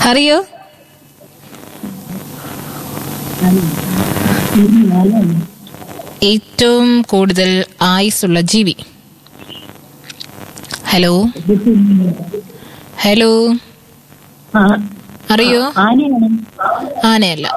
അറിയോ ഏറ്റവും കൂടുതൽ ആയുസ്സുള്ള ജീവി ഹലോ ഹലോ അറിയോ ആനയാണ് ആനയല്ല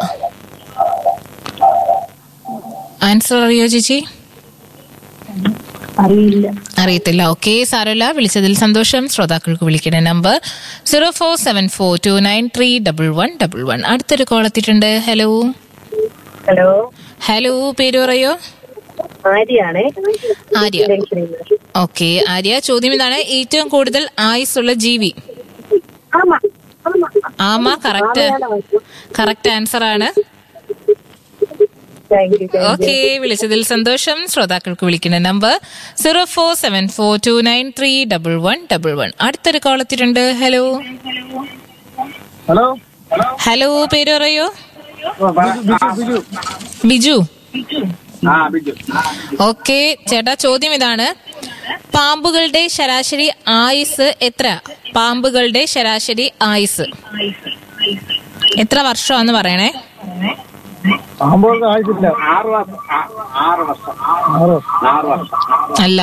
ആൻസർ അറിയോ ചേച്ചി അറിയില്ല അറിയത്തില്ല ഓക്കെ സാരമില്ല വിളിച്ചതിൽ സന്തോഷം ശ്രോതാക്കൾക്ക് വിളിക്കുന്ന number zero four seven four two nine three double one double one അടുത്തൊരു കോൾ എത്തിയിട്ടുണ്ട് ഹലോ ഹലോ ഹലോ പേര് പറയോ ആര്യാണേ ആര്യ ഓക്കെ ആര്യ ചോദ്യം ഇതാണ് ഏറ്റവും കൂടുതൽ ആയുസ്സുള്ള ജീവി ആമാ ആമ കറക്റ്റ് കറക്റ്റ് ആൻസർ ആണ് താങ്ക് യു ഓക്കെ വിളിച്ചതിൽ സന്തോഷം ശ്രോതാക്കൾക്ക് വിളിക്കുന്ന number zero four seven four two nine three double one double one അടുത്തൊരു കോൾ എത്തിയിട്ടുണ്ട് ഹലോ ഹലോ ഹലോ പേര് പറയോ ബിജു ബിജു ബിജു ആ ബിജു ഓക്കെ ചേട്ടാ ചോദ്യം ഇതാണ് പാമ്പുകളുടെ ശരാശരി ആയുസ് എത്ര പാമ്പുകളുടെ ശരാശരി ആയുസ് എത്ര വർഷമാന്ന് പറയണേ ആകുമ്പോൾ ആയിട്ടില്ല ആറ് വർഷം ആറ് വർഷം ആറ് ആറ് വർഷം അല്ല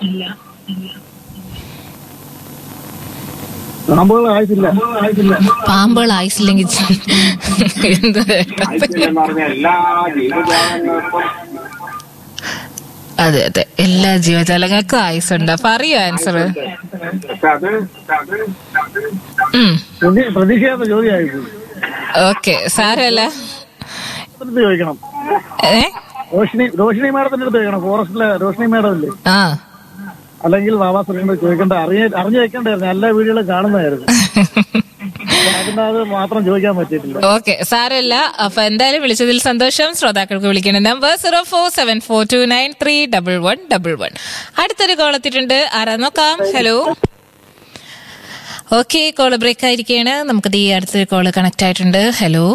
ആകുമ്പോൾ ആയിട്ടില്ല ആയിട്ടില്ല പാമ്പുകൾ ആയുസില്ലെങ്കിൽ എന്ത് ചേട്ടാ? എന്ന് പറഞ്ഞ എല്ലാ ജീവജാലങ്ങൾക്കും അതെ അതെ എല്ലാ ജീവജാലങ്ങൾക്കും ആയുസുണ്ട് അപ്പൊ അറിയോ ആൻസർ പക്ഷെ അത് അത് പ്രതീക്ഷയാത്ത ചോദ്യമായിരുന്നു ഓക്കെ സാരല്ല അടുത്ത് ചോദിക്കണം ഏ റോഷിനി റോഷിനി മാഡത്തിന്റെ അടുത്ത് ചോദിക്കണം ഫോറസ്റ്റിലെ റോഷിനി മാഡം ഇല്ലേ ആ അല്ലെങ്കിൽ ബാബാ സുരേന്ദ്രൻ ചോദിക്കേണ്ട അറിയ അറിഞ്ഞു വെക്കേണ്ടായിരുന്നു എല്ലാ വീഡിയോകളും കാണുന്നതായിരുന്നു അതിനകത്ത് മാത്രം ചോദിക്കാൻ പറ്റിയിട്ടില്ല ഓക്കെ സാരമില്ല അപ്പൊ എന്തായാലും വിളിച്ചതിൽ സന്തോഷം ശ്രോതാക്കൾക്ക് വിളിക്കുന്ന number zero four seven four two nine three double one double one അടുത്തൊരു കോൾ എത്തിയിട്ടുണ്ട് ആരാ നോക്കാം ഹലോ ഓക്കെ കോള് ബ്രേക്ക് ആയിരിക്കുകയാണ് നമുക്ക് ഈ അടുത്തൊരു കോള് കണക്ട് ആയിട്ടുണ്ട് ഹലോ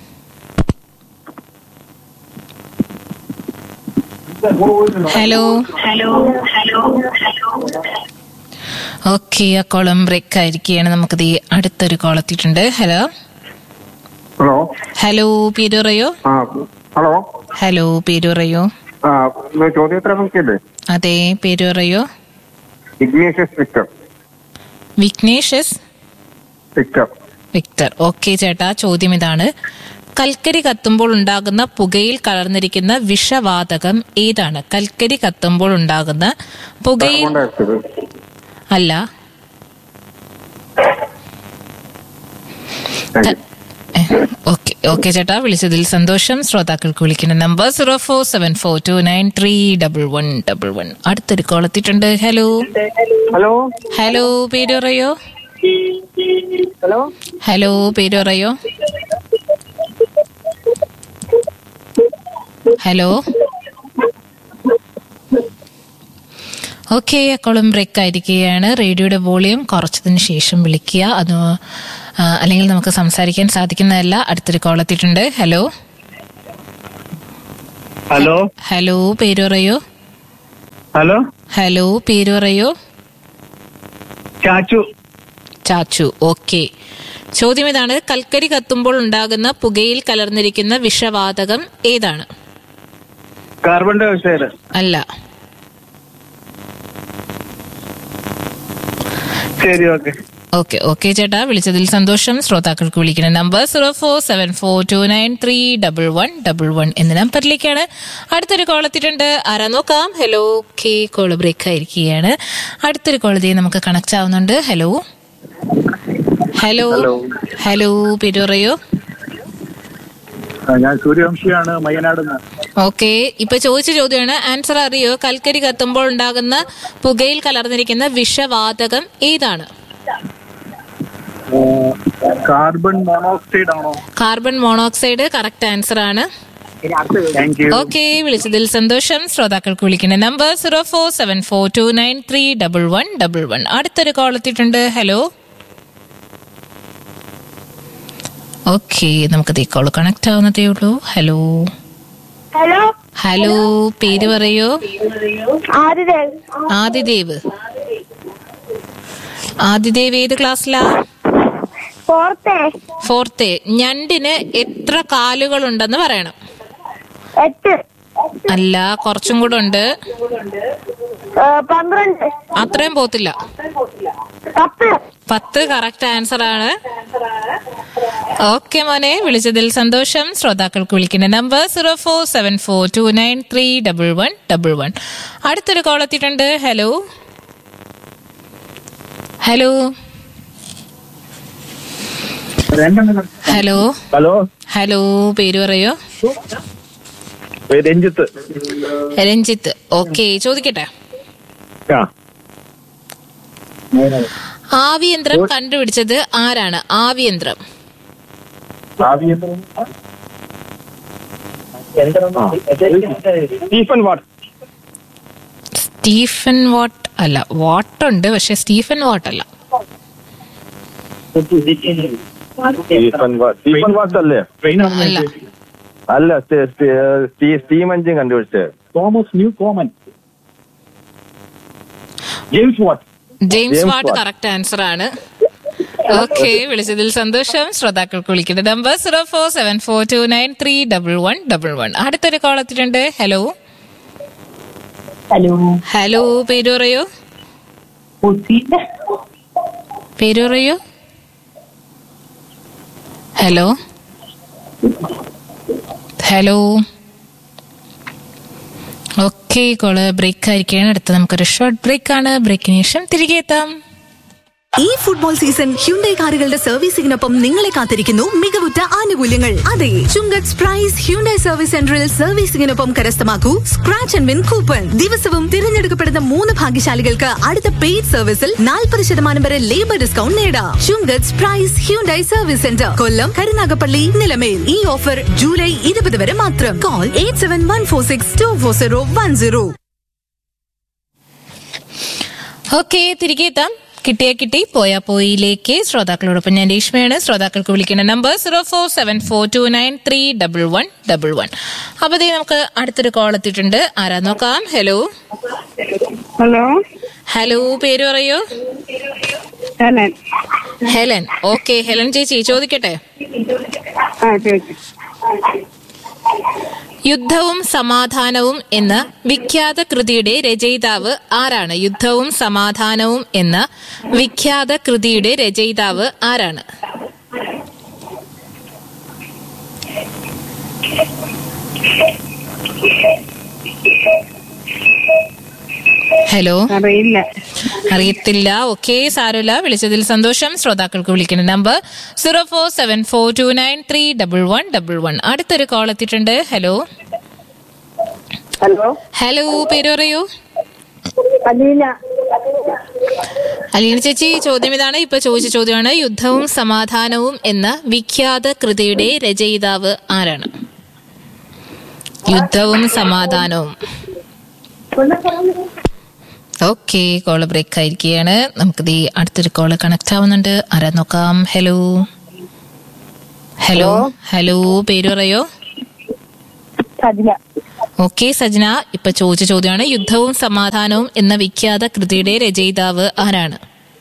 ഹലോ ഓക്കെ ആ കോളം ബ്രേക്ക് ആയിരിക്കുകയാണ് നമുക്ക് ഈ അടുത്തൊരു കോൾ എത്തിയിട്ടുണ്ട് ഹലോ ഹലോ ഹലോ പേര് പറയോ ആ ഹലോ ഹലോ പേര് പറയോ ആ ഇത് ചോദ്യോത്തര സംഖ്യല്ലേ അതെ പേര് പറയോ Ignatius Victor Ignatius Victor Victor okay ചേട്ടാ ചോദ്യം ഇതാണ് കൽക്കരി കത്തുമ്പോൾ ഉണ്ടാകുന്ന പുകയിൽ കലർന്നിരിക്കുന്ന വിഷവാതകം ഏതാണ് കൽക്കരി കത്തുമ്പോൾ ഉണ്ടാകുന്ന പുകയിൽ കാർബൺ ഡയോക്സൈഡ് അല്ല താങ്ക് യു ഓക്കെ ഓക്കെ ചേട്ടാ വിളിച്ചതിൽ സന്തോഷം ശ്രോതാക്കൾക്ക് വിളിക്കുന്ന number zero four seven four two nine three double one double one അടുത്തൊരു കോൾ എത്തിയിട്ടുണ്ട് ഹലോ ഹലോ ഹലോ പേര് പറയോ ഹലോ ഹലോ പേര് പറയോ ഹലോ ഓക്കെ കോളം ബ്രേക്ക് ആയിരിക്കുകയാണ് റേഡിയോയുടെ വോളിയം കുറച്ചതിന് ശേഷം വിളിക്കുക അത് ആ, അല്ലെങ്കിൽ നമുക്ക് സംസാരിക്കാൻ സാധിക്കുന്നതല്ല അടുത്തൊരു കോൾ എത്തിയിട്ടുണ്ട് ഹലോ ഹലോ ഹലോ പേര് പറയോ ഹലോ ഹലോ പേര് പറയോ ചാച്ചു ചാച്ചു ഓക്കെ ചോദ്യം ഇതാണ് കൽക്കരി കത്തുമ്പോൾ ഉണ്ടാകുന്ന പുകയിൽ കലർന്നിരിക്കുന്ന വിഷവാതകം ഏതാണ് കാർബൺ ഡയോക്സൈഡ് അല്ല ശരി ഓക്കെ ഓക്കെ ഓക്കെ ചേട്ടാ വിളിച്ചതിൽ സന്തോഷം ശ്രോതാക്കൾക്ക് വിളിക്കുന്ന number zero four seven four two nine three double one double one എന്ന നമ്പറിലേക്കാണ് അടുത്തൊരു കോൾ എത്തിയിട്ടുണ്ട് ആരാ നോക്കാം ഹലോ ഓക്കെ കോൾ ബ്രേക്ക് ആയിരിക്കുകയാണ് അടുത്തൊരു കോൾ ഇതേ നമുക്ക് കണക്ട് ആവുന്നുണ്ട് ഹലോ ഹലോ ഹലോ പേര് പറയോ ഞാൻ സൂര്യവംശിയാണ് മയ്യനാട് ഓക്കെ ഇപ്പൊ ചോദിച്ച ചോദ്യമാണ് ആൻസർ അറിയോ കൽക്കരി കത്തുമ്പോൾ ഉണ്ടാകുന്ന പുകയിൽ കലർന്നിരിക്കുന്ന വിഷവാതകം ഏതാണ് കാർബൺ മോണോക്സൈഡ് ആണോ കാർബൺ മോണോക്സൈഡ് കറക്റ്റ് ആൻസർ ആണ് താങ്ക് യു ഓക്കെ വിളിച്ചതിൽ സന്തോഷം ശ്രോതാക്കൾക്ക് വിളിക്കുന്ന number zero four seven four two nine three double one double one അടുത്തൊരു കോൾ എത്തിയിട്ടുണ്ട് ഹലോ ഓക്കെ നമുക്ക് ഈ കോൾ കണക്ട് ആവുന്നതേ ഉള്ളൂ ഹലോ ഹലോ ഹലോ പേര് പറയോ ആദിദേവ് ആദിദേവ് ആദിദേവ് ഏത് ക്ലാസ്സിലാ ഫോർത്ത് ഫോർത്ത് ഞണ്ടിന് എത്ര കാലുകളുണ്ടെന്ന് പറയണം എട്ട് അല്ല കുറച്ചും കൂടെ ഉണ്ട് ഏ, പന്ത്രണ്ട് അത്രയും പോത്തില്ല പത്ത് പത്ത് കറക്റ്റ് ആൻസർ ആണ് ഓക്കെ മോനെ വിളിച്ചതിൽ സന്തോഷം ശ്രോതാക്കൾക്ക് വിളിക്കുന്ന number zero four seven four two nine three double one double one അടുത്തൊരു കോൾ എത്തിയിട്ടുണ്ട് hello hello hello hello hello പേര് പറയോ രഞ്ജിത്ത് രഞ്ജിത്ത് ഓക്കെ ചോദിക്കട്ടെ ആ ആവിയന്ത്രം കണ്ടുപിടിച്ചത് ആരാണ് ആവിയന്ത്രം സ്റ്റീഫൻ വാട്ട് സ്റ്റീഫൻ വാട്ട് അല്ല വാട്ട് ഉണ്ട് പക്ഷെ സ്റ്റീഫൻ വാട്ട് അല്ല സ്റ്റീഫൻ വാട്ട് സ്റ്റീഫൻ വാട്ട് അല്ലേ അല്ല അല്ല സ്റ്റീ- സ്റ്റീ- സ്റ്റീം എഞ്ചിൻ കണ്ടുപിടിച്ചത് Thomas Newcomen James Watt James James Watt Watt. Correct answer ആണ് ഓക്കെ വിളിച്ചതിൽ സന്തോഷം ശ്രോതാക്കൾക്ക് വിളിക്കേണ്ട number zero four seven four two nine three double one double one അടുത്തൊരു കോൾ എത്തിയിട്ടുണ്ട് ഹലോ ഹലോ ഹലോ പേര് പറയൂ പേര് പറയൂ hello hello okay call break ആയിരിക്കുകയാണ് അടുത്ത നമുക്കൊരു ഷോർട്ട് ബ്രേക്ക് ആണ് ബ്രേക്കിന് ശേഷം തിരികെ എത്താം ഈ ഫുട്ബോൾ സീസൺ ഹ്യുണ്ടൈ കാറുകളുടെ സർവീസിംഗിനൊപ്പം നിങ്ങളെ കാത്തിരിക്കുന്നു മികവുറ്റ ആനുകൂല്യങ്ങൾ അതെ ചുങ്കത്ത് പ്രൈസ് ഹ്യുണ്ടൈ സർവീസ് സെന്ററിൽ സർവീസിംഗിനൊപ്പം കരസ്ഥമാക്കൂ സ്ക്രാച്ച് ആൻഡ് വിൻ കൂപ്പൺ ദിവസവും തിരഞ്ഞെടുക്കപ്പെടുന്ന മൂന്ന് ഭാഗ്യശാലികൾക്ക് അടുത്ത പെയ്ഡ് സർവീസിൽ നാൽപ്പത് ശതമാനം വരെ ലേബർ ഡിസ്കൗണ്ട് നേടാം Chunkath prize Hyundai service centre Kollam Karunagappally Nilamel ഈ ഓഫർ ജൂലൈ ഇരുപത് വരെ മാത്രം call eight seven one four six two four zero one zero okay തിരികെ എത്താം കിട്ടിയ കിട്ടി പോയാ പോയിലേക്ക് ശ്രോതാക്കളോടൊപ്പം ഞാൻ രേഷ്മയാണ് ശ്രോതാക്കൾക്ക് വിളിക്കുന്ന number zero four seven four two nine three double one double one അപ്പൊ ദേ നമുക്ക് അടുത്തൊരു കോൾ എത്തിയിട്ടുണ്ട് ആരാ നോക്കാം ഹലോ ഹലോ ഹലോ പേര് പറയൂ ഹലൻ ഹെലൻ ഓക്കെ ഹെലൻ ചേച്ചി ചോദിക്കട്ടെ ആ ചോദിച്ചു യുദ്ധവും സമാധാനവും എന്ന വിഖ്യാത കൃതിയുടെ രചയിതാവ് ആരാണ് യുദ്ധവും സമാധാനവും എന്ന വിഖ്യാത കൃതിയുടെ രചയിതാവ് ആരാണ് ഹലോ അറിയില്ല അറിയത്തില്ല ഓക്കെ സാരമില്ല വിളിച്ചതിൽ സന്തോഷം ശ്രോതാക്കൾക്ക് വിളിക്കുന്ന number zero four seven four two nine three double one double one അടുത്തൊരു കോൾ എത്തിയിട്ടുണ്ട് ഹലോ ഹലോ ഹലോ പേര് പറയൂ അലീന അലീന ചേച്ചി ചോദ്യം ഇതാണ് ഇപ്പൊ ചോദിച്ച ചോദ്യമാണ് യുദ്ധവും സമാധാനവും എന്ന വിഖ്യാത കൃതിയുടെ രചയിതാവ് ആരാണ് യുദ്ധവും സമാധാനവും ഓക്കെ കോള് ബ്രേക്ക് ആയിരിക്കുകയാണ് നമുക്ക് ദേ അടുത്തൊരു കോള് കണക്ട് ആവുന്നുണ്ട് ആരാ നോക്കാം ഹലോ ഹലോ ഹലോ പേര് പറയോ സജിന ഓക്കെ സജന ഇപ്പൊ ചോദിച്ച ചോദ്യമാണ് യുദ്ധവും സമാധാനവും എന്ന വിഖ്യാത കൃതിയുടെ രചയിതാവ് ആരാണ്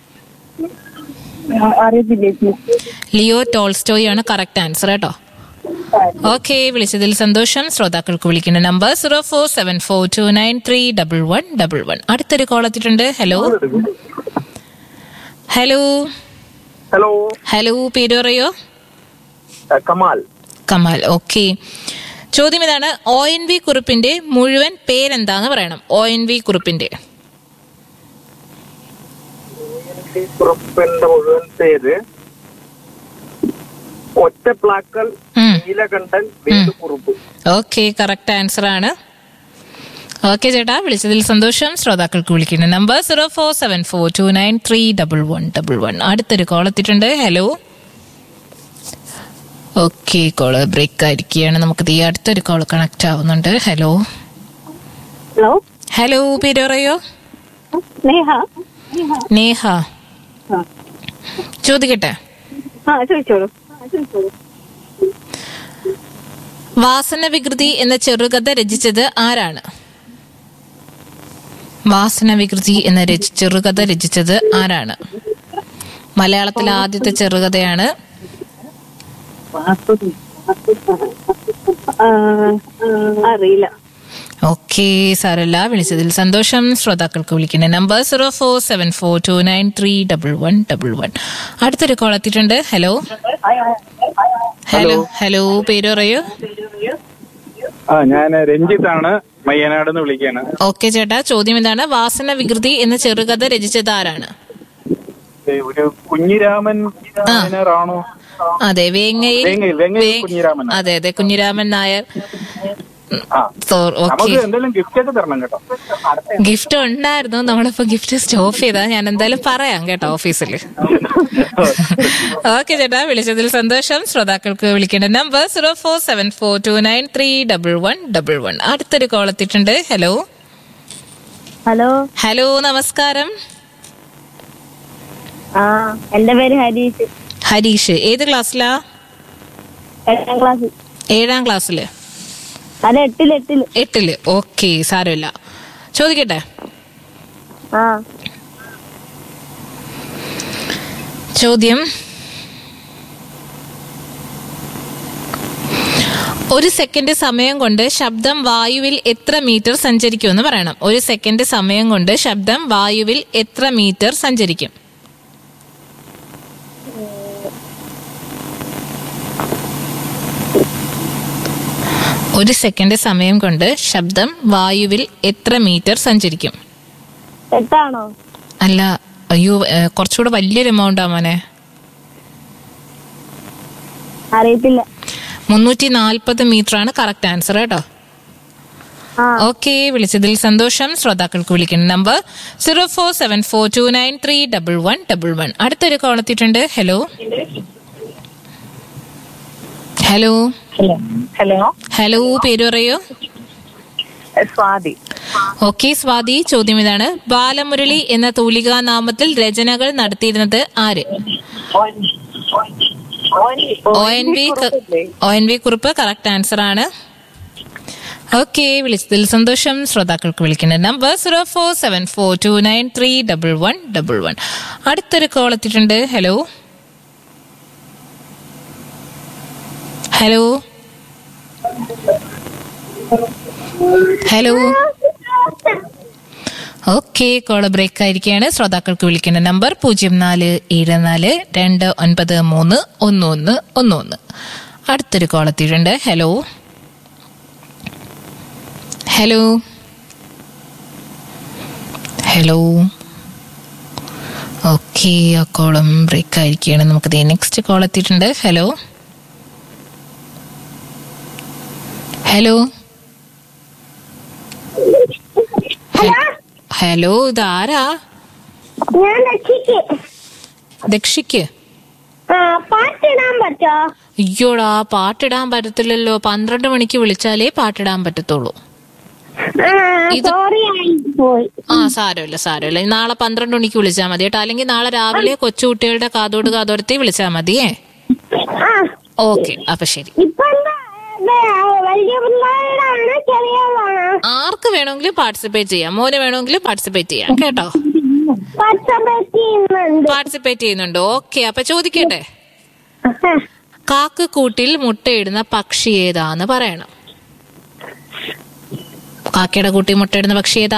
അറിയത്തില്ല ചേച്ചി ലിയോ ടോൾസ്റ്റോയ് ആണ് കറക്റ്റ് ആൻസർ കേട്ടോ ഓക്കെ വിളിച്ചതിൽ സന്തോഷം ശ്രോതാക്കൾക്ക് വിളിക്കുന്ന number zero four seven four two nine three double one double one അടുത്തൊരു കോൾ എത്തിയിട്ടുണ്ട് ഹലോ ഹലോ ഹലോ ഹലോ പേര് പറയോ കമാൽ കമാൽ ഓക്കെ ചോദ്യം ഇതാണ് ഒ എൻ വി കുറിപ്പിന്റെ മുഴുവൻ പേരെന്താന്ന് പറയണം ഒ എൻ വി കുറിപ്പിന്റെ കുറുപ്പിന്റെ മുഴുവൻ പേര് ഒറ്റപ്ലാക്കൽ ഉം. Neelakandan Velukurup okay correct answer ആണ് ഓക്കെ ചേട്ടാ വിളിച്ചതിൽ സന്തോഷം ശ്രോതാക്കൾക്ക് വിളിക്കുന്ന number zero four seven four two nine three double one double one അടുത്തൊരു കോൾ എത്തിയിട്ടുണ്ട് ഹലോ ഓക്കെ കോള് ബ്രേക്ക് ആയിരിക്കുകയാണ് നമുക്ക് ഈ അടുത്തൊരു കോൾ കണക്ട് ആവുന്നുണ്ട് ഹലോ ഹലോ ഹലോ പേര് പറയോ സ്നേഹ നേഹ ആ. ചോദിക്കട്ടെ ആ ചോദിച്ചോളൂ ആ, ചോദിച്ചോളൂ വാസന വികൃതി എന്ന ചെറുകഥ രചിച്ചത് ആരാണ് വാസന വികൃതി എന്ന രചി- ചെറുകഥ രചിച്ചത് ആരാണ് മലയാളത്തിലെ ആദ്യത്തെ ചെറുകഥയാണ് ആ, അറിയില്ല ഓക്കെ സാരല്ല വിളിച്ചതിൽ സന്തോഷം ശ്രോതാക്കൾക്ക് വിളിക്കുന്ന number zero four seven four two nine three double one double one അടുത്തൊരു കോൾ എത്തിയിട്ടുണ്ട് ഹലോ ഹലോ ഹലോ പേര് പറയൂ ആ ഞാൻ രഞ്ജിത്താണ് മയ്യനാട് നിന്ന് വിളിക്കാണ് ഓക്കെ ചേട്ടാ ചോദ്യം എന്താണ് വാസന വികൃതി എന്ന ചെറുകഥ രചിച്ചത് ആരാണ് ഏ, ഒരു കുഞ്ഞിരാമൻ നായനാറാണോ അതെ വേങ്ങയിൽ വേങ്ങയിൽ, വേങ്ങയിൽ വേ- കുഞ്ഞിരാമൻ നായർ. അതെ അതെ കുഞ്ഞിരാമൻ നായർ ആ ഓക്കെ നമുക്ക് എന്തെങ്കിലും ഗിഫ്റ്റ് ഒക്കെ തരണം കേട്ടോ ഗിഫ്റ്റ് ഉണ്ടായിരുന്നു നമ്മളിപ്പോ ഗിഫ്റ്റ് സ്റ്റോപ്പ് ചെയ്താ ഞാൻ എന്തായാലും പറയാം കേട്ടോ ഓഫീസിൽ ഓക്കെ ചേട്ടാ വിളിച്ചതിൽ സന്തോഷം ശ്രോതാക്കൾക്ക് വിളിക്കേണ്ട number zero four seven four two nine three double one double one അടുത്തൊരു കോൾ എത്തിയിട്ടുണ്ട് ഹലോ ഹലോ ഹലോ നമസ്കാരം ആ എന്റെ പേര് ഹരീഷ് ഹരീഷ് ഏത് ക്ലാസ്സിലാ എട്ടാം ക്ലാസ് ഏഴാം ക്ലാസ്സില് അത് എട്ടില് എട്ടില് എട്ടില് ഓക്കെ സാരമില്ല ചോദിക്കട്ടെ ആ ചോദ്യം ഒരു സെക്കൻഡ് സമയം കൊണ്ട് ശബ്ദം വായുവിൽ എത്ര മീറ്റർ സഞ്ചരിക്കുമെന്ന് പറയണം ഒരു സെക്കൻഡ് സമയം കൊണ്ട് ശബ്ദം വായുവിൽ എത്ര മീറ്റർ സഞ്ചരിക്കും ഒരു സെക്കൻഡ് സമയം കൊണ്ട് ശബ്ദം വായുവിൽ എത്ര മീറ്റർ സഞ്ചരിക്കും എട്ടാണോ അല്ല അയ്യോ ഏ, കുറച്ചുകൂടെ വലിയൊരു എമൗണ്ട് ആ മോനെ അറിയത്തില്ല മുന്നൂറ്റി നാൽപ്പത് മീറ്റർ ആണ് കറക്റ്റ് ആൻസർ കേട്ടോ ആ ഓക്കെ വിളിച്ചതിൽ സന്തോഷം ശ്രോതാക്കൾക്ക് വിളിക്കുന്ന number zero four seven four two nine three double one double one അടുത്തൊരു കോൾ എത്തിയിട്ടുണ്ട് hello hello hello hello hello പേര് പറയൂ സ്വാതി ഓക്കെ സ്വാതി ചോദ്യം ഇതാണ് ബാലമുരളി എന്ന തൂലികാ നാമത്തിൽ രചനകൾ നടത്തിയിരുന്നത് ആര് O N V O N V Kurup correct answer ആണ് ഓക്കെ വിളിച്ചതിൽ സന്തോഷം ശ്രോതാക്കൾക്ക് വിളിക്കുന്ന number zero four seven four two nine three double one double one അടുത്തൊരു കോൾ എത്തിയിട്ടുണ്ട് hello hello hello okay call break ആയിരിക്കുകയാണ് ശ്രോതാക്കൾക്ക് വിളിക്കുന്ന നമ്പർ പൂജ്യം നാല് ഏഴ് നാല് രണ്ട് ഒൻപത് മൂന്ന് ഒന്ന് ഒന്ന് ഒന്ന് ഒന്ന് അടുത്തൊരു കോൾ എത്തിയിട്ടുണ്ട് ഹലോ ഹലോ ഹലോ ഓക്കെ ആ കോളും ബ്രേക്ക് ആയിരിക്കുകയാണ് നമുക്ക് നെക്സ്റ്റ് കോൾ എത്തിയിട്ടുണ്ട് ഹലോ ഹലോ ഹലോ ഇതാരാ ഞാൻ രക്ഷിക്ക് ദക്ഷിക്ക് ആ പാട്ടിടാൻ പറ്റോ അയ്യോടാ പാട്ടിടാൻ പറ്റത്തില്ലല്ലോ പന്ത്രണ്ട് മണിക്ക് വിളിച്ചാലേ പാട്ടിടാൻ പറ്റത്തുള്ളൂ ആ ഇത്- സോറി ആയി പോയി ആ സാരമില്ല സാരമില്ല നാളെ പന്ത്രണ്ട് മണിക്ക് വിളിച്ചാൽ മതി കേട്ടോ അല്ലെങ്കിൽ നാളെ രാവിലെ കൊച്ചുകുട്ടികളുടെ കാതോട് കാതോരത്തി വിളിച്ചാൽ മതിയേ ആ ഓക്കെ അപ്പൊ ശരി ഇപ്പൊ എന്താ ഇത് വലിയ പിള്ളേരാണ് ചെറിയതാണോ ആർക്ക് വേണമെങ്കിലും പാർട്ടിസിപ്പേറ്റ് ചെയ്യാം മോന് വേണമെങ്കിലും പാർട്ടിസിപ്പേറ്റ് ചെയ്യാം കേട്ടോ പാർട്ടിസിപ്പേറ്റ് ചെയ്യുന്നുണ്ട് പാർട്ടിസിപ്പേറ്റ് ചെയ്യുന്നുണ്ട് ഓക്കെ അപ്പൊ ചോദിക്കട്ടെ കാക്ക കൂട്ടിൽ മുട്ടയിടുന്ന പക്ഷി ഏതാന്ന് പറയണം കാക്കയുടെ കൂട്ടി മുട്ടയിടുന്ന പക്ഷി ഏതാ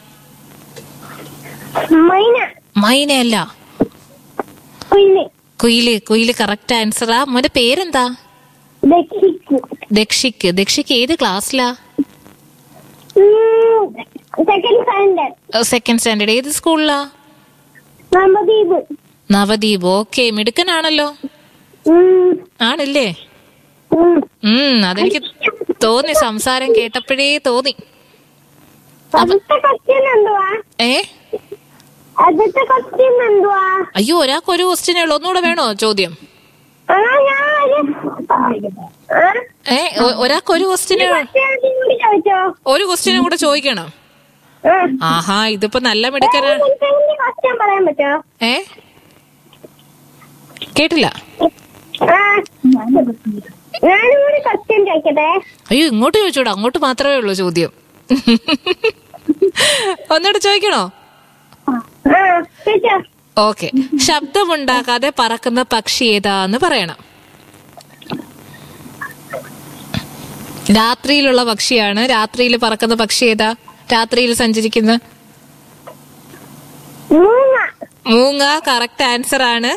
മൈന മൈനയല്ല കുയില് കുയില് കുയില് കറക്റ്റ് ആൻസറാ മോന്റെ പേരെന്താ രക്ഷിക്ക് ദക്ഷിക്ക് ദക്ഷിക്ക് ഏത് ക്ലാസ്സിലാ സെക്കൻഡ് സ്റ്റാൻഡേർഡ് സെക്കൻഡ് സ്റ്റാൻഡേർഡ് ഏത് സ്കൂളിലാ നവദീപ് നവദീപ് ഓക്കെ മിടുക്കനാണല്ലോ ഉം, ആണല്ലേ ഉം. ഉം അതെനിക്ക് തോന്നി സംസാരം കേട്ടപ്പോഴേ തോന്നി അടുത്ത ക്വസ്റ്റ്യൻ എന്തുവാ ഏ അടുത്ത ക്വസ്റ്റ്യൻ എന്തുവാ അയ്യോ ഒരാൾക്ക് ഒരു ക്വസ്റ്റ്യനേ ഉള്ളൂ ഒന്നുകൂടെ വേണോ ചോദ്യം ആ ഞാൻ ഒരു ആ, ഏ ഒ- ഒരാൾക്ക് ഒരു ക്വസ്റ്റ്യന് question കൂടി ചോദിച്ചോ ഒരു ക്വസ്റ്റ്യനും കൂടെ ചോദിക്കണം ആ. ആഹാ ഇതിപ്പോ നല്ല മിടുക്കനാണ് എനിക്ക് ക്വസ്റ്റ്യൻ പറയാൻ പറ്റോ ഏ കേട്ടില്ല ആ ഞാനും കൂടി ക്വസ്റ്റ്യൻ ചോദിക്കട്ടെ അയ്യോ ഇങ്ങോട്ട് ചോദിച്ചോടാ അങ്ങോട്ട് മാത്രമേ ഉള്ളൂ ചോദ്യം ഒന്നുകൂടെ ചോദിക്കണോ ആ ചോദിച്ചോ ഓക്കെ ശബ്ദമുണ്ടാക്കാതെ പറക്കുന്ന പക്ഷി ഏതാന്ന് പറയണം രാത്രിയിലുള്ള പക്ഷിയാണ് രാത്രിയിൽ പറക്കുന്ന പക്ഷി ഏതാ രാത്രിയിൽ സഞ്ചരിക്കുന്ന മൂങ്ങ മൂങ്ങ കറക്റ്റ് ആൻസർ ആണ്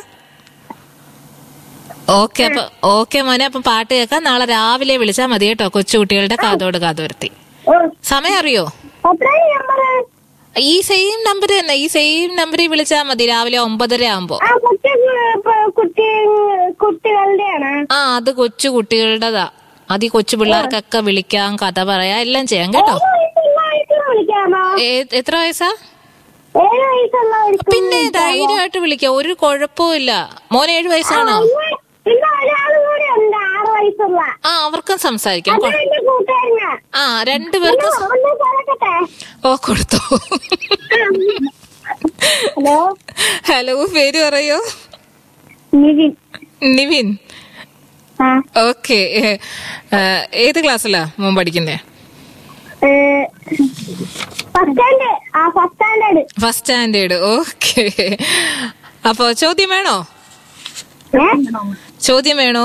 ഓക്കെ അപ്പൊ ഓക്കെ മോനെ അപ്പൊ പാട്ട് കേൾക്കാം നാളെ രാവിലെ വിളിച്ചാൽ മതി കേട്ടോ കൊച്ചുകുട്ടികളുടെ കാതോട് കാതോർത്തി ഓ, സമയം അറിയോ എത്രയും നമ്പർ ഈ സെയിം നമ്പർ തന്നെ ഈ സെയിം നമ്പറിൽ വിളിച്ചാൽ മതി രാവിലെ ഒമ്പതര ആകുമ്പോ ആ കുട്ടി കുട്ടി കുട്ടികളുടെയാണ് ആ അത് കൊച്ചു കുട്ടികളുടെതാ അത് ഈ കൊച്ചു പിള്ളേർക്കൊക്കെ വിളിക്കാം കഥ പറയാം എല്ലാം ചെയ്യാം കേട്ടോ ഏഴ് വയസ്സുള്ള വയസ്സിൽ വിളിക്കാമോ ഏ- എത്ര വയസ്സാ ഏഴ് വയസ്സുള്ള വയസ്സിൽ പിന്നെ ധൈര്യമായിട്ട് വിളിക്കാം ഒരു കുഴപ്പവും ഇല്ല മോൻ ഏഴു വയസ്സാണോ പിന്നെ പിന്നെ ഒരാളും കൂടി ഉണ്ട് ആറ് വയസ്സുള്ള ആ അവർക്കും സംസാരിക്കാം അത് കൊ- എന്റെ കൂട്ടുകാരനാ ആ രണ്ടുപേർക്കും സ- ഒന്ന് പറയട്ടെ ഓ കൊടുത്തോ ഹലോ ഹലോ പേര് പറയോ നിവിൻ നിവിൻ ആ ഓക്കെ ഏത് ക്ലാസ്സിലാ മോൻ പഠിക്കുന്നേ ഫസ്റ്റ് സ്റ്റാൻഡേർഡ് ആ first standard first standard okay അപ്പൊ ചോദ്യം വേണോ ചോദ്യം വേണോ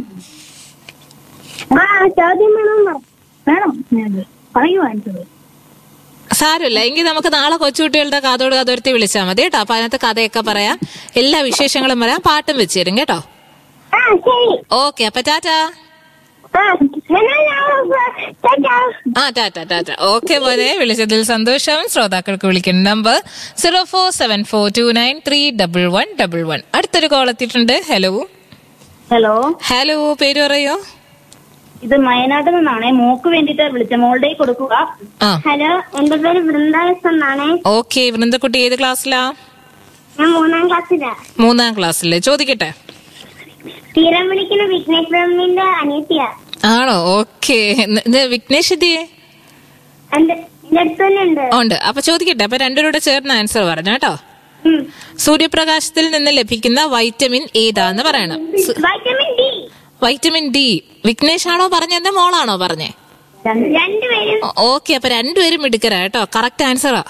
ആ ചോദ്യം വേണം വേണം പറയൂ ആൻസർ സാരമില്ല എങ്കിൽ നമുക്ക് നാളെ കൊച്ചുകുട്ടികളുടെ കാതോട് കാതോർത്തി വിളിച്ചാൽ മതി കേട്ടോ അപ്പൊ അതിനകത്ത് കഥയൊക്കെ പറയാം എല്ലാ വിശേഷങ്ങളും പറയാം പാട്ടും വെച്ച് തരും കേട്ടോ ആ ശരി ഓക്കെ അപ്പൊ ടാറ്റാ ആ എന്നാ ഞാൻ ചേട്ടാ ആ ടാറ്റ ടാറ്റ ഓക്കെ മോനെ വിളിച്ചതിൽ സന്തോഷം ശ്രോതാക്കൾക്ക് വിളിക്കുന്ന number zero four seven four two nine three double one double one അടുത്തൊരു കോൾ എത്തിയിട്ടുണ്ട് ഹലോ ഹലോ ഹലോ പേര് പറയോ ഇത് വയനാട്ടിൽ നിന്നാണേ മോക്ക് വേണ്ടിട്ട് വിളിച്ച മോളുടെ കൊടുക്കുക ആ ഹലോ എന്റെ പേര് വൃന്ദാസ് എന്നാണ് ഓക്കെ വൃന്ദക്കുട്ടി ഏത് ക്ലാസ്സിലാ ഞാൻ മൂന്നാം ക്ലാസ്സിലാ മൂന്നാം ക്ലാസ്സില് ചോദിക്കട്ടെ സ്ഥിരം വിളിക്കുന്ന വിഘ്നേഷ് ബ്രഹ്മിന്റെ അനിയത്തിയാ ആണോ ഓക്കെ വിഘ്നേഷ് ഇതിയെ എന്റെ എന്റെ അടുത്ത് തന്നെ ഉണ്ട് ഉണ്ട് അപ്പൊ ചോദിക്കട്ടെ അപ്പൊ രണ്ടുപേരുടെ ചേർന്ന് ആൻസർ പറഞ്ഞു കേട്ടോ ഉം. സൂര്യപ്രകാശത്തിൽ നിന്ന് ലഭിക്കുന്ന വൈറ്റമിൻ ഏതാന്ന് പറയണം സു- vitamin D vitamin D Vignesh ആണോ പറഞ്ഞത് മോളാണോ പറഞ്ഞേ രണ്ടുപേരും ഓക്കെ അപ്പൊ രണ്ടുപേരും എടുക്കരാ കേട്ടോ കറക്റ്റ് ആൻസറാ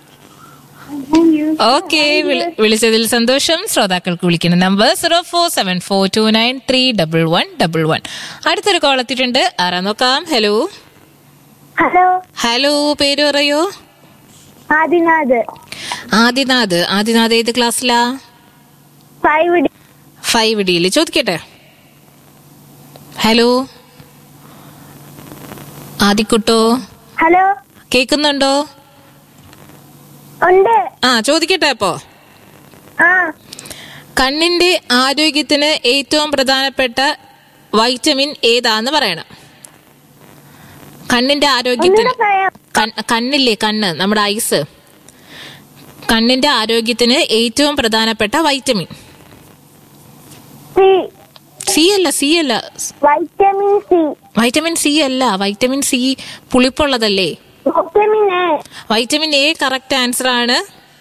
ഓക്കെ വിളിച്ചതിൽ സന്തോഷം ശ്രോതാക്കൾക്ക് വിളിക്കുന്ന number zero four seven four two nine three double one double one അടുത്തൊരു കോൾ എത്തിയിട്ടുണ്ട് ആരാ നോക്കാം ഹലോ ഹലോ ഹലോ പേര് പറയോ ആദിനാഥ് ആദിനാഥ് ആദിനാഥ് ഏത് ക്ലാസ്സിലാ ഫൈവ് ഡി ഫൈവ് ഡിയിൽ ചോദിക്കട്ടെ ഹലോ ആദിക്കുട്ടോ ഹലോ കേക്കുന്നുണ്ടോ ഉണ്ട് ആ ചോദിക്കട്ടെ അപ്പോ ആ കണ്ണിന്റെ ആരോഗ്യത്തിന് ഏറ്റവും പ്രധാനപ്പെട്ട വൈറ്റമിൻ ഏതാന്ന് പറയണം കണ്ണിന്റെ ആരോഗ്യത്തിന് ഒന്നുകൂടെ പറയാം കൺ- കണ്ണില്ലേ കണ്ണ് നമ്മുടെ ഐസ് കണ്ണിന്റെ ആരോഗ്യത്തിന് ഏറ്റവും പ്രധാനപ്പെട്ട വൈറ്റമിൻ സി സി അല്ല സി അല്ല വൈറ്റമിൻ സി വൈറ്റമിൻ സി അല്ല വൈറ്റമിൻ സി പുളിപ്പുള്ളതല്ലേ vitamin A vitamin A correct answer ആണ്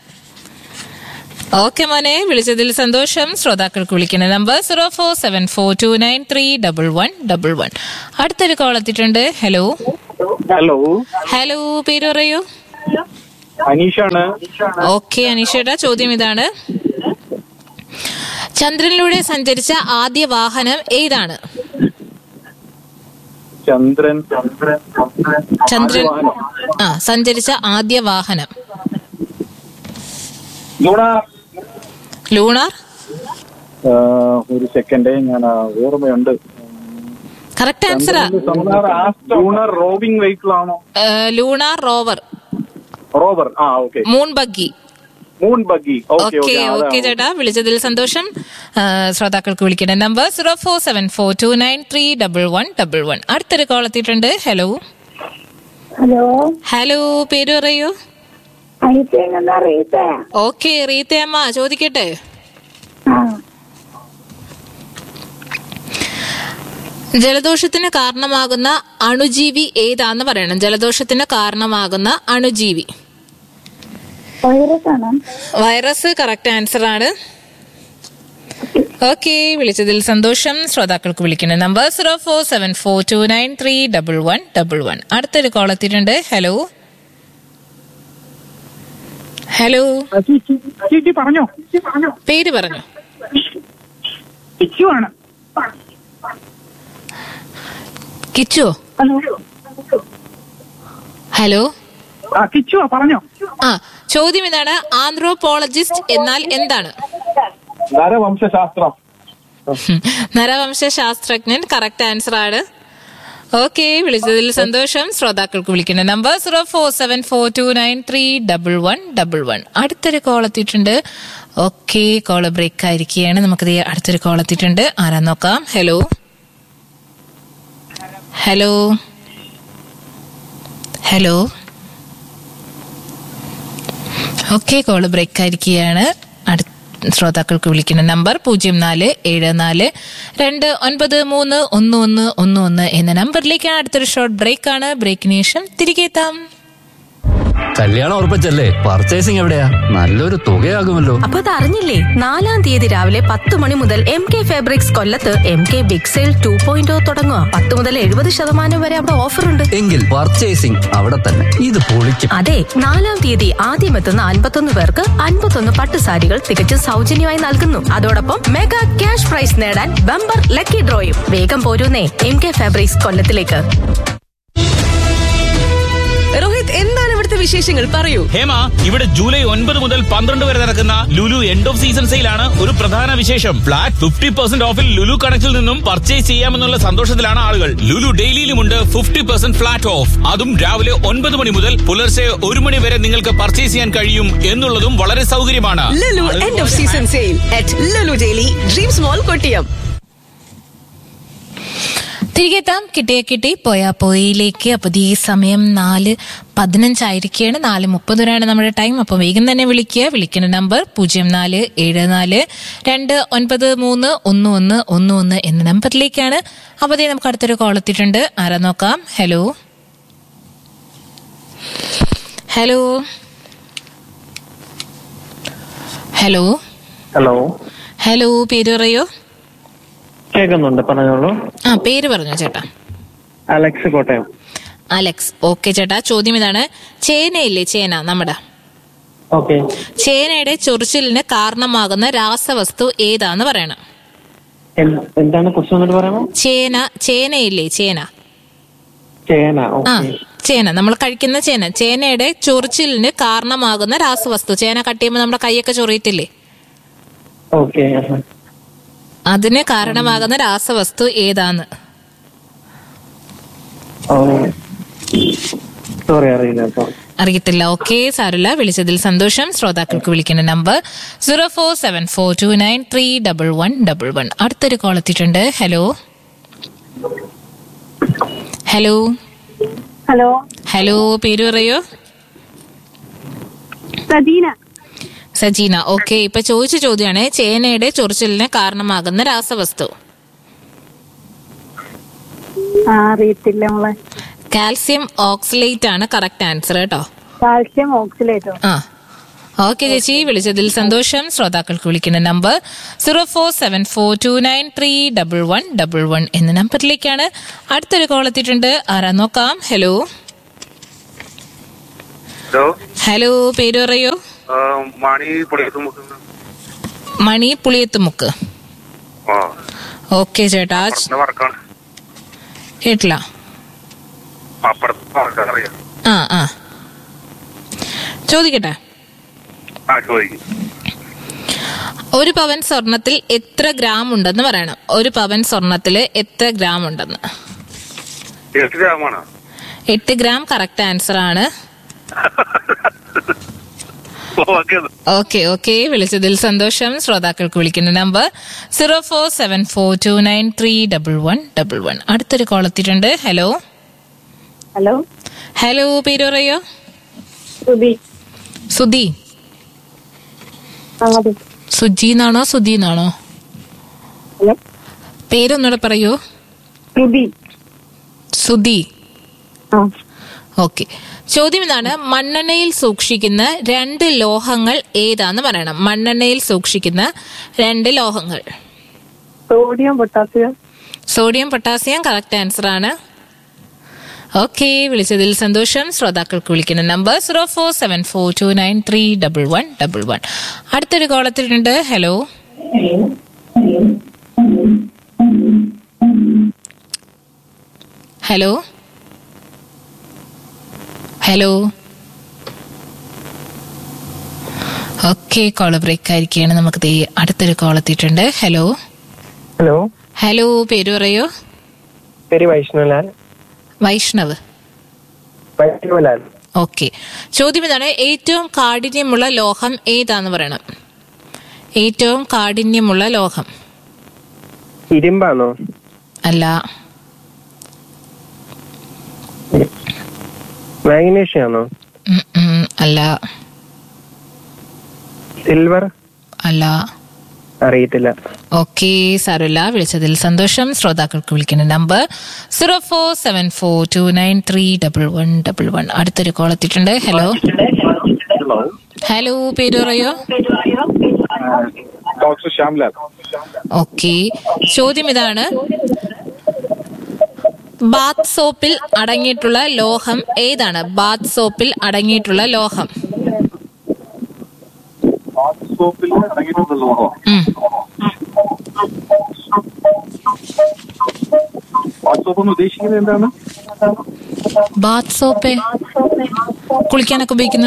ഓക്കെ മോനെ വിളിച്ചതിൽ സന്തോഷം ശ്രോതാക്കൾക്ക് വിളിക്കുന്ന number zero four seven four two nine three double one double one അടുത്തൊരു കോൾ എത്തിയിട്ടുണ്ട് ഹലോ ഹലോ ഹലോ പേര് പറയൂ അനീഷാണ് ഓക്കെ അനീഷയുടെ ചോദ്യം ഇതാണ് ചന്ദ്രനിലൂടെ സഞ്ചരിച്ച ആദ്യ വാഹനം ഏതാണ് ചന്ദ്രൻ ചന്ദ്രൻ ചന്ദ്രൻ വാഹനം. ആ സഞ്ചരിച്ച ആദ്യ വാഹനം ലൂണ ലൂണാർ ആ, ഒരു സെക്കൻഡ് ഞാൻ ആ, ഓർമ്മയുണ്ട് കറക്റ്റ് ആൻസറാ ലൂണർ റോബിംഗ് വെഹിക്കിൾ ആണോ ലൂണാർ റോവർ റോബർ ആ okay moon buggy moon buggy okay okay okay ചേട്ടാ വിളിച്ചതിൽ സന്തോഷം ആ, ശ്രോതാക്കൾക്ക് വിളിക്കേണ്ട number zero four seven four two nine three double one double one അടുത്തൊരു കോൾ എത്തിയിട്ടുണ്ട് ഹലോ ഹലോ ഹലോ പേര് പറയൂ അനിയത്തിയെന്നാ റീത്തയാ ഓക്കെ റീത്തയമ്മ ചോദിക്കട്ടെ ആ ജലദോഷത്തിന് കാരണമാകുന്ന അണുജീവി ഏതാന്ന് പറയണം ജലദോഷത്തിന് കാരണമാകുന്ന അണുജീവി വൈറസ് ആണോ വൈറസ് കറക്റ്റ് ആൻസർ ആണ് ഓക്കെ വിളിച്ചതിൽ സന്തോഷം ശ്രോതാക്കൾക്ക് വിളിക്കുന്ന number zero four seven four two nine three double one double one അടുത്തൊരു കോൾ എത്തിയിട്ടുണ്ട് ഹലോ ഹലോ ചേച്ചി പറഞ്ഞോ പറഞ്ഞോ പേര് പറഞ്ഞു കിച്ചു ആണ് കിച്ചോ ഹലോ ഹലോ ആ കിച്ചുവാ പറഞ്ഞോ ആ ചോദ്യം ഇതാണ് ആന്ത്രോപോളജിസ്റ്റ് എന്നാൽ എന്താണ് നരവംശാസ്ത്രം ഹും. നരവംശ ശാസ്ത്രജ്ഞൻ കറക്റ്റ് ആൻസർ ആണ് ഓക്കെ വിളിച്ചതിൽ സന്തോഷം ശ്രോതാക്കൾക്ക് വിളിക്കുന്ന number zero four seven four two nine three double one double one അടുത്തൊരു കോൾ എത്തിയിട്ടുണ്ട് ഓക്കെ കോള് ബ്രേക്ക് ആയിരിക്കുകയാണ് നമുക്കത് അടുത്തൊരു കോൾ എത്തിയിട്ടുണ്ട് ആരാ നോക്കാം hello hello hello okay call break ആയിരിക്കുകയാണ് അടുത്ത ശ്രോതാക്കൾക്ക് വിളിക്കുന്ന നമ്പർ പൂജ്യം നാല് ഏഴ് നാല് രണ്ട് ഒൻപത് മൂന്ന് ഒന്ന് ഒന്ന് ഒന്ന് ഒന്ന് എന്ന നമ്പറിലേക്കാണ് അടുത്തൊരു ഷോർട്ട് ബ്രേക്ക് ആണ് ബ്രേക്കിന് ശേഷം തിരികെ എത്താം കല്യാണം ഉറപ്പിച്ചല്ലേ പർച്ചേസിംഗ് എവിടെയാ നല്ലൊരു തുകയാകുമല്ലോ അപ്പൊ അത് അറിഞ്ഞില്ലേ നാലാം തീയതി രാവിലെ പത്ത് മണി മുതൽ എം കെ ഫാബ്രിക്സ് കൊല്ലത്ത് M K big sale two point തുടങ്ങുക പത്ത് മുതൽ എഴുപത് ശതമാനം വരെ അവിടെ ഓഫർ ഉണ്ട് എങ്കിൽ പർച്ചേസിംഗ് അവിടെ തന്നെ ഇത് പൊളിക്കും അതെ നാലാം തീയതി ആദ്യം എത്തുന്ന അൻപത്തൊന്ന് പേർക്ക് അൻപത്തൊന്ന് പട്ടുസാരികൾ തികച്ചും സൗജന്യമായി നൽകുന്നു അതോടൊപ്പം മെഗാ ക്യാഷ് പ്രൈസ് നേടാൻ ബമ്പർ ലക്കി ഡ്രോയും വേഗം പോരൂന്നേ എം കെ ഫാബ്രിക്സ് കൊല്ലത്തിലേക്ക് രോഹിത് എന്താണ് ഇവിടുത്തെ വിശേഷങ്ങൾ പറയൂ ഹേമ ഇവിടെ ജൂലൈ ഒൻപത് മുതൽ പന്ത്രണ്ട് വരെ നടക്കുന്ന ലുലു എൻഡ് ഓഫ് സീസൺ സെയിലാണ് ഒരു പ്രധാന വിശേഷം ഫ്ലാറ്റ് ഫിഫ്റ്റി പെർസെന്റ് ഓഫിൽ ലുലു കണക്റ്റിൽ നിന്നും പർച്ചേസ് ചെയ്യാമെന്നുള്ള സന്തോഷത്തിലാണ് ആളുകൾ ലുലു ഡെയിലിയിലുമുണ്ട് ഫിഫ്റ്റി പെർസെന്റ് ഫ്ലാറ്റ് ഓഫ് അതും രാവിലെ ഒൻപത് മണി മുതൽ പുലർച്ചെ ഒരു മണി വരെ നിങ്ങൾക്ക് പർച്ചേസ് ചെയ്യാൻ കഴിയും എന്നുള്ളതും വളരെ സൗകര്യമാണ് Lulu end of season sale at Lulu daily dreams mall Kottiyam തിരികെ എത്താം കിട്ടിയ കിട്ടി പോയാ പോയിലേക്ക് അപ്പൊ ഈ സമയം നാല് പതിനഞ്ചായിരിക്കുകയാണ് നാല് മുപ്പത് വരെയാണ് നമ്മുടെ ടൈം അപ്പൊ വേഗം തന്നെ വിളിക്കുക വിളിക്കുന്ന നമ്പർ പൂജ്യം നാല് ഏഴ് നാല് രണ്ട് ഒൻപത് മൂന്ന് ഒന്ന് ഒന്ന് ഒന്ന് ഒന്ന് എന്ന നമ്പറിലേക്കാണ് അപ്പൊ ദേ നമുക്ക് അടുത്തൊരു കോൾ എത്തിയിട്ടുണ്ട് ആരാ നോക്കാം hello hello hello hello hello പേര് പറയോ കേൾക്കുന്നുണ്ട് പറഞ്ഞോളൂ ആ പേര് പറഞ്ഞോ ചേട്ടാ അലക്സ് കോട്ടയം അലക്സ് ഓക്കെ ചേട്ടാ ചോദ്യം ഇതാണ് ചേനയില്ലേ ചേന നമ്മുടെ ഓക്കെ ചേനയുടെ ചൊറിച്ചിലിന് കാരണമാകുന്ന രാസവസ്തു ഏതാന്ന് പറയണം എന്താണ് ക്വസ്റ്റ്യൻ എന്നിട്ട് പറയാമോ ചേന ചേനയില്ലേ ചേന ചേന ആ ഓക്കെ ചേന നമ്മൾ കഴിക്കുന്ന ചേന ചേനയുടെ ചൊറിച്ചിലിന് കാരണമാകുന്ന രാസവസ്തു ചേന കട്ട് ചെയ്യുമ്പോൾ നമ്മുടെ കൈയൊക്കെ ചൊറിയത്തില്ലേ ഓക്കെ അതിന് കാരണമാകുന്ന രാസവസ്തു ഏതാന്ന് സോറി അറിയില്ല കേട്ടോ അറിയത്തില്ല ഓക്കെ സാരല്ല വിളിച്ചതിൽ സന്തോഷം ശ്രോതാക്കൾക്ക് വിളിക്കുന്ന number zero four seven four two nine three double one double one അടുത്തൊരു കോൾ എത്തിയിട്ടുണ്ട് ഹലോ ഹലോ ഹലോ ഹലോ പേര് പറയോ സദീന സജീന ഓക്കെ ഇപ്പൊ ചോദിച്ച ചോദ്യമാണ് ചേനയുടെ ചൊറിച്ചിലിന് കാരണമാകുന്ന രാസവസ്തു ആ അറിയത്തില്ല മോളെ കാൽസ്യം ഓക്സലേറ്റ് ആണ് കറക്റ്റ് ആൻസർ കേട്ടോ കാൽഷ്യം ഓക്സിലേറ്റോ ആ ഓക്കെ ചേച്ചി വിളിച്ചതിൽ സന്തോഷം ശ്രോതാക്കൾക്ക് വിളിക്കുന്ന number zero four seven four two nine three double one double one എന്ന നമ്പറിലേക്കാണ് അടുത്തൊരു കോൾ എത്തിയിട്ടുണ്ട് ആരാ നോക്കാം ഹലോ ഹലോ ഹലോ പേര് പറയോ ആ, മണി പുളിയത്തുമുക്ക് മണി പുളിയത്തുമുക്ക് ആ ഓക്കെ ചേട്ടാ അപ്പുറത്തെ വർക്കാണ് കേട്ടില്ല അപ്പുറത്തെ വർക്കാണ് അറിയാം ആ ആ ചോദിക്കട്ടെ ആ ചോദിക്കും ഒരു പവൻ സ്വർണത്തിൽ എത്ര ഗ്രാം ഉണ്ടെന്ന് പറയണം ഒരു പവൻ സ്വർണത്തില് എത്ര ഗ്രാം ഉണ്ടെന്ന് എട്ട് ഗ്രാമാണ് എട്ട് ഗ്രാം കറക്റ്റ് ആൻസർ ആണ് ഓക്കെ ഓക്കെ ഓക്കെ വിളിച്ചതിൽ സന്തോഷം ശ്രോതാക്കൾക്ക് വിളിക്കുന്ന number zero four seven four two nine three double one double one അടുത്തൊരു കോൾ എത്തിയിട്ടുണ്ട് ഹലോ ഹലോ ഹലോ പേര് പറയോ സുബി സുധി അങ്ങോട്ട് സുജി എന്നാണോ സുധി എന്നാണോ ഹലോ പേരൊന്നുകൂടെ പറയൂ സുബി സുധി ആ ഓക്കെ ചോദ്യം ഇതാണ് മണ്ണെണ്ണയിൽ സൂക്ഷിക്കുന്ന രണ്ട് ലോഹങ്ങൾ ഏതാന്ന് പറയണം മണ്ണെണ്ണയിൽ സൂക്ഷിക്കുന്ന രണ്ട് ലോഹങ്ങൾ sodium potassium sodium potassium correct answer ആണ് ഓക്കെ വിളിച്ചതിൽ സന്തോഷം ശ്രോതാക്കൾക്ക് വിളിക്കുന്ന number zero four seven four two nine three double one double one അടുത്തൊരു കോളത്തിലുണ്ട് hello hello hello okay call break ആയിരിക്കുകയാണ് നമുക്ക് ദേ അടുത്തൊരു കോൾ എത്തിയിട്ടുണ്ട് ഹലോ ഹലോ ഹലോ പേര് പറയോ പേര് വൈഷ്ണവലാൽ വൈഷ്ണവ് വൈഷ്ണവലാൽ ഓക്കെ ചോദ്യം ഇതാണ് ഏറ്റവും കാഠിന്യമുള്ള ലോഹം ഏതാന്ന് പറയണം ഏറ്റവും കാഠിന്യമുള്ള ലോഹം ഇരുമ്പാണോ അല്ല മാഗ്നീഷ്യം ആണോ ഉം, ഉം, അല്ല സിൽവർ അല്ല അറിയത്തില്ല ഓക്കെ സാരമില്ല വിളിച്ചതിൽ സന്തോഷം ശ്രോതാക്കൾക്ക് വിളിക്കുന്ന number zero four seven four two nine three double one double one അടുത്തൊരു കോൾ എത്തിയിട്ടുണ്ട് ഹലോ ഹലോ പേര് പറയോ ഡോക്ടർ ശ്യാംലാൽ ഓക്കെ ചോദ്യം ഇതാണ് ബാത്ത് സോപ്പിൽ അടങ്ങിയിട്ടുള്ള ലോഹം ഏതാണ് ബാത്ത് സോപ്പിൽ അടങ്ങിയിട്ടുള്ള ലോഹം സോപ്പിൽ അടങ്ങിയിട്ടുള്ള ലോഹം ഉം. വാട്സോപ്പ് എന്ന് ഉദ്ദേശിക്കുന്നത് എന്താണ് ബാത്ത് സോപ്പ് കുളിക്കാനൊക്കെ ഉപയോഗിക്കുന്ന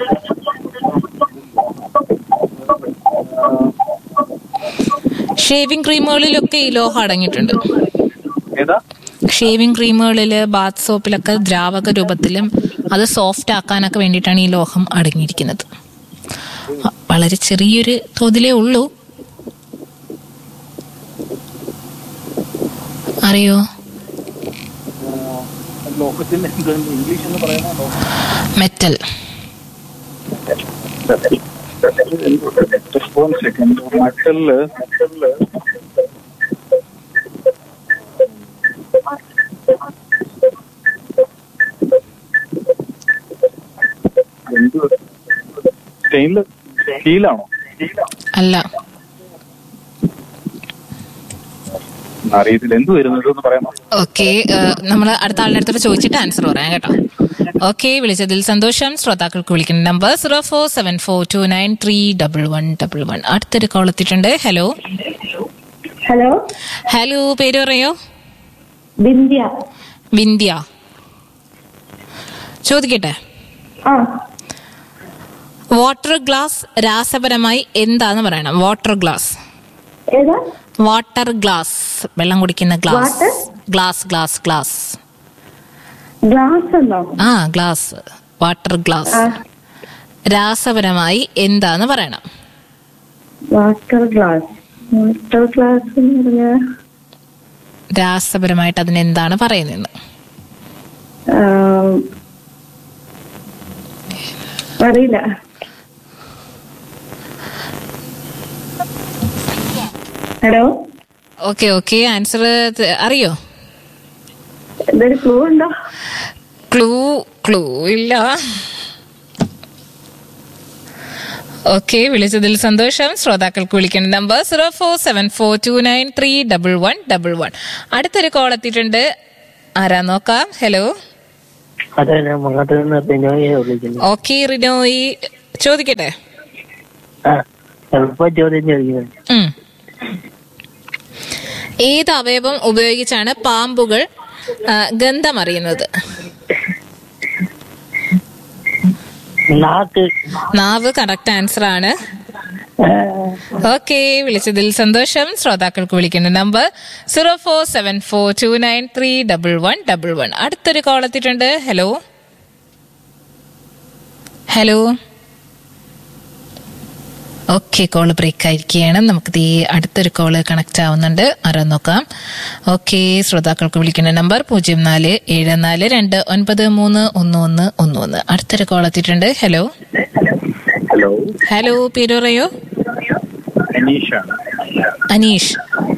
ഷേവിംഗ് ക്രീമുകളിലൊക്കെ ഈ ലോഹം അടങ്ങിയിട്ടുണ്ട് ഏതാ ഷേവിംഗ് ക്രീമുകളിൽ ബാത്ത് സോപ്പിലൊക്കെ ദ്രാവക രൂപത്തിലും അത് സോഫ്റ്റ് ആക്കാനൊക്കെ വേണ്ടിയിട്ടാണ് ഈ ലോഹം അടങ്ങിയിരിക്കുന്നത് അ- വളരെ ചെറിയൊരു തോതിലേ ഉള്ളൂ അറിയോ ലോഹത്തിന്റെ എന്താണ് ഇംഗ്ലീഷ് എന്ന് പറയുന്നത് മെറ്റൽ സെക്കൻഡ് മറ്റല് എന്ത് സ്റ്റെയിൻലെസ് സ്റ്റീലാണോ അല്ല അറിയത്തില്ല എന്ത് വരുന്നത് എന്ന് പറയാമോ ഓക്കെ നമ്മൾ അടുത്ത ആളുടെ അടുത്തോട്ട് ചോദിച്ചിട്ട് ആൻസർ പറയാം കേട്ടോ ഓക്കെ വിളിച്ചതിൽ സന്തോഷം ശ്രോതാക്കൾക്ക് വിളിക്കുന്ന number zero four seven four two nine three double one double one അടുത്തൊരു കോൾ എത്തിയിട്ടുണ്ട് ഹലോ ഹലോ ഹലോ പേര് പറയോ ബിന്ദിയ വിന്ധ്യ ചോദിക്കട്ടെ ആ വാട്ടർ ഗ്ലാസ് രാസപരമായി എന്താന്ന് പറയണം വാട്ടർ ഗ്ലാസ് ഏതാ വാട്ടർ ഗ്ലാസ് വെള്ളം കുടിക്കുന്ന glass Water? Glass glass glass glass ഉണ്ടോ ആ ഗ്ലാസ് വാട്ടർ ഗ്ലാസ് ആ. രാസപരമായി എന്താന്ന് പറയണം വാട്ടർ ഗ്ലാസ് വാട്ടർ ഗ്ലാസ് എന്ന് പറഞ്ഞാ രാസപരമായിട്ട് അതിന് എന്താണ് പറയുന്നത് ആം, അറിയില്ല ഹലോ ഓക്കെ ഓക്കെ ആൻസർ അറിയോ എന്തൊരു ക്ലൂ ഉണ്ടോ ക്ലൂ ക്ലൂ ഇല്ല ഓക്കെ വിളിച്ചതിൽ സന്തോഷം ശ്രോതാക്കൾക്ക് വിളിക്കേണ്ട number zero four seven four two nine three double one double one അടുത്തൊരു കോൾ എത്തിയിട്ടുണ്ട് ആരാ നോക്കാം ഹലോ അതെ ഞാൻ മങ്ങാട്ട് നിന്ന് ബിനോയെ വിളിക്കുന്നു ഓക്കെ റിനോയി ചോദിക്കട്ടെ ആ എളുപ്പ ചോദ്യം ചോദിക്കുന്നത് ഉം. ഏത് അവയവം ഉപയോഗിച്ചാണ് പാമ്പുകൾ ആ, ഗന്ധമറിയുന്നത് നാക്ക് നാവ് കറക്റ്റ് ആൻസർ ആണ് ഓക്കെ വിളിച്ചതിൽ സന്തോഷം ശ്രോതാക്കൾക്ക് വിളിക്കേണ്ട number zero four seven four two nine three double one double one അടുത്തൊരു കോൾ എത്തിയിട്ടുണ്ട് hello hello okay call break ആയിരിക്കുകയാണ് നമുക്ക് ദേ അടുത്തൊരു കോള് കണക്ട് ആവുന്നുണ്ട് ആരാ നോക്കാം ഓക്കെ ശ്രോതാക്കൾക്ക് വിളിക്കുന്ന നമ്പർ പൂജ്യം നാല് ഏഴ് നാല് രണ്ട് ഒൻപത് മൂന്ന് ഒന്ന് ഒന്ന് ഒന്ന് ഒന്ന് അടുത്തൊരു കോൾ എത്തിയിട്ടുണ്ട് ഹലോ ഹലോ ഹലോ പേര് പറയോ അനീഷാണ് അനീഷ്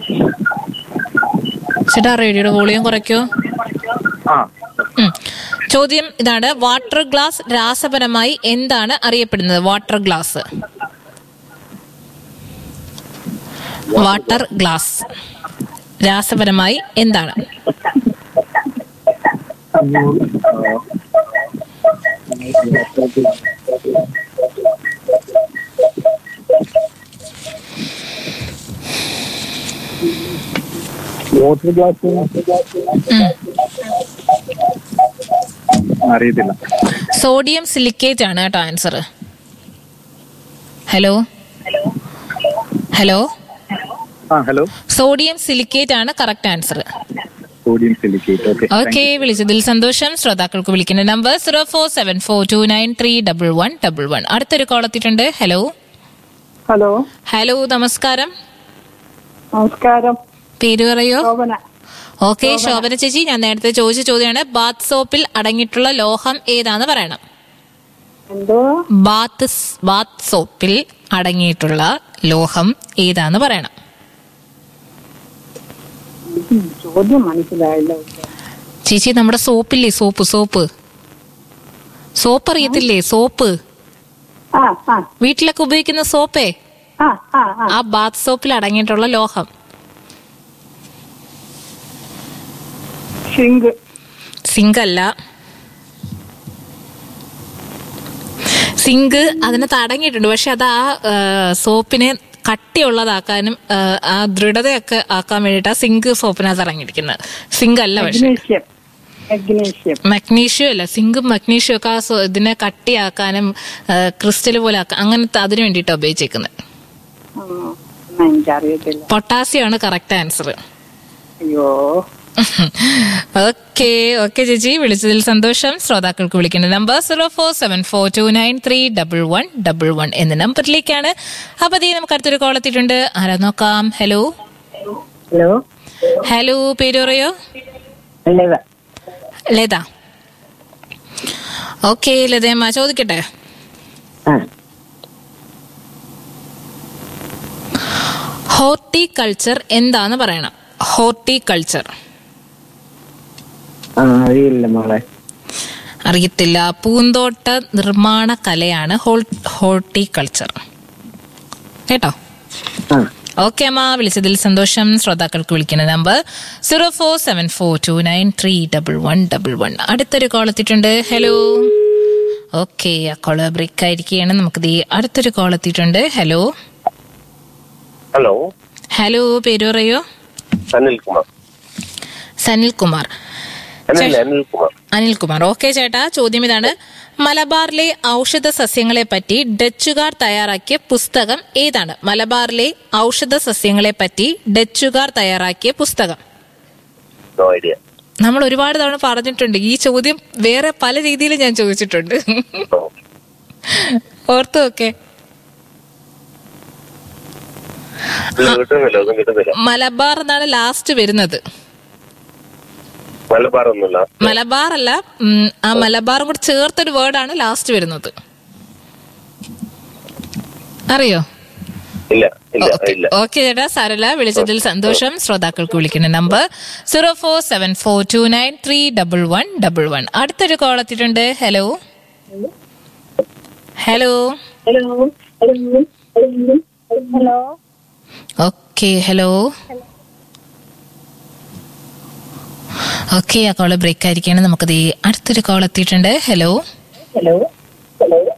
ചേട്ടാ റേഡിയോയുടെ വോളിയം കുറയ്ക്കോ ആ ഉം. ചോദ്യം ഇതാണ് വാട്ടർ ഗ്ലാസ് രാസപരമായി എന്താണ് അറിയപ്പെടുന്നത് വാട്ടർ ഗ്ലാസ് വാട്ടർ ഗ്ലാസ് രാസപരമായി എന്താണ് വാട്ടർ ഗ്ലാസ് അറിയത്തില്ല സോഡിയം സിലിക്കേറ്റ് ആണ് കേട്ടോ ആൻസർ ഹലോ ഹലോ ആ ഹലോ സോഡിയം സിലിക്കേറ്റ് ആണ് correct answer sodium silicate okay okay വിളിച്ചതിൽ സന്തോഷം ശ്രോതാക്കൾക്ക് വിളിക്കുന്ന number zero four seven four two nine three double one double one അടുത്തൊരു കോൾ എത്തിയിട്ടുണ്ട് ഹലോ ഹലോ ഹലോ നമസ്കാരം നമസ്കാരം പേര് പറയോ ശോഭന ഓക്കെ ശോഭന ചേച്ചി ഞാൻ നേരത്തെ ചോദിച്ച ചോദ്യമാണ് ബാത്ത് സോപ്പിൽ അടങ്ങിയിട്ടുള്ള ലോഹം ഏതാന്ന് പറയണം എന്തോ ബാത്ത് സ്- ബാത്ത് സോപ്പിൽ അടങ്ങിയിട്ടുള്ള ലോഹം ഏതാന്ന് പറയണം ഉം, ചോദ്യം മനസ്സിലായില്ല ചേച്ചി നമ്മുടെ സോപ്പില്ലേ സോപ്പ് സോപ്പ് സോപ്പ് അറിയത്തില്ലേ സോപ്പ് ആ ആ വീട്ടിലൊക്കെ ഉപയോഗിക്കുന്ന സോപ്പേ ആ ആ ആ ആ ബാത്ത് സോപ്പിൽ അടങ്ങിയിട്ടുള്ള ലോഹം സിങ്ക് സിങ്ക് അല്ല സിങ്ക് അതിനകത്ത് അടങ്ങിയിട്ടുണ്ട് പക്ഷെ അത് ആ ആ, സോപ്പിനെ കട്ടിയുള്ളതാക്കാനും ആ, ആ ദൃഢതയൊക്കെ ആക്കാൻ വേണ്ടിയിട്ട് ആ സിങ്ക് സോപ്പിനകത്ത് ഇറങ്ങിയിരിക്കുന്നത് സിങ്ക് അല്ല പക്ഷെ മഗ്നീഷ്യം മഗ്നീഷ്യം മഗ്നീഷ്യം അല്ല സിങ്കും മഗ്നീഷ്യം ഒക്കെ ആ സോ- ഇതിനെ കട്ടിയാക്കാനും ക്രിസ്റ്റൽ പോലെ ആക്കാൻ അങ്ങനത്തെ അതിന് വേണ്ടിയിട്ടാണ് ഉപയോഗിച്ചേക്കുന്നത് ആ, എന്നാ എനിക്കറിയത്തില്ല പൊട്ടാസ്യം ആണ് കറക്റ്റ് ആൻസർ അയ്യോ ഓക്കെ ഓക്കെ ചേച്ചി വിളിച്ചതിൽ സന്തോഷം ശ്രോതാക്കൾക്ക് വിളിക്കേണ്ട number zero four seven four two nine three double one double one എന്ന നമ്പറിലേക്കാണ് അപ്പൊ അതേ നമുക്ക് അടുത്തൊരു കോൾ എത്തിയിട്ടുണ്ട് ആരാ നോക്കാം ഹലോ ഹലോ ഹലോ പേര് പറയോ ലത ലത ഓക്കെ ലതയമ്മ ചോദിക്കട്ടെ ആ ഹോർട്ടിക്കൾച്ചർ എന്താന്ന് പറയണം ഹോർട്ടിക്കൾച്ചർ ആ അറിയില്ല മോളെ അറിയത്തില്ല പൂന്തോട്ട നിർമ്മാണ കലയാണ് ഹോൾ- ഹോർട്ടിക്കൾച്ചർ കേട്ടോ ആ ഓക്കെ അമ്മ വിളിച്ചതിൽ സന്തോഷം ശ്രോതാക്കൾക്ക് വിളിക്കുന്ന number zero four seven four two nine three double one double one അടുത്തൊരു കോൾ എത്തിയിട്ടുണ്ട് ഹലോ ഓക്കെ ആ കോള് ബ്രേക്ക് ആയിരിക്കുകയാണ് നമുക്ക് ദേ അടുത്തൊരു കോൾ എത്തിയിട്ടുണ്ട് ഹലോ ഹലോ ഹലോ പേര് പറയോ അനിൽകുമാർ സനിൽകുമാർ അനിൽ അനിൽകുമാർ അനിൽകുമാർ ഓക്കെ ചേട്ടാ ചോദ്യം ഇതാണ് മലബാറിലെ ഔഷധ സസ്യങ്ങളെ പറ്റി ഡച്ചുകാർ തയ്യാറാക്കിയ പുസ്തകം ഏതാണ് മലബാറിലെ ഔഷധ സസ്യങ്ങളെ പറ്റി ഡച്ചുകാർ തയ്യാറാക്കിയ പുസ്തകം നോ ഐഡിയ നമ്മൾ ഒരുപാട് തവണ പറഞ്ഞിട്ടുണ്ട് ഈ ചോദ്യം വേറെ പല രീതിയിൽ ഞാൻ ചോദിച്ചിട്ടുണ്ട് ഓർത്തു ഓക്കെ കിട്ടുന്നില്ല ഒന്നും കിട്ടുന്നില്ല മലബാർ എന്നാണ് ലാസ്റ്റ് വരുന്നത് മലബാർ ഒന്നുമില്ല മലബാർ അല്ല ഉം, ആ മലബാറും കൂടെ ചേർത്തൊരു വേർഡാണ് ലാസ്റ്റ് വരുന്നത് അറിയോ ഇല്ല ഇല്ല ഇല്ല ഓക്കെ ചേട്ടാ സാരല്ല വിളിച്ചതിൽ സന്തോഷം ശ്രോതാക്കൾക്ക് വിളിക്കുന്ന number zero four seven four two nine three double one double one അടുത്തൊരു കോൾ എത്തിയിട്ടുണ്ട് hello hello hello okay hello okay ആ കോള് ബ്രേക്ക് ആയിരിക്കാണ് നമുക്കത് അടുത്തൊരു കോൾ എത്തിയിട്ടുണ്ട് ഹലോ ഹലോ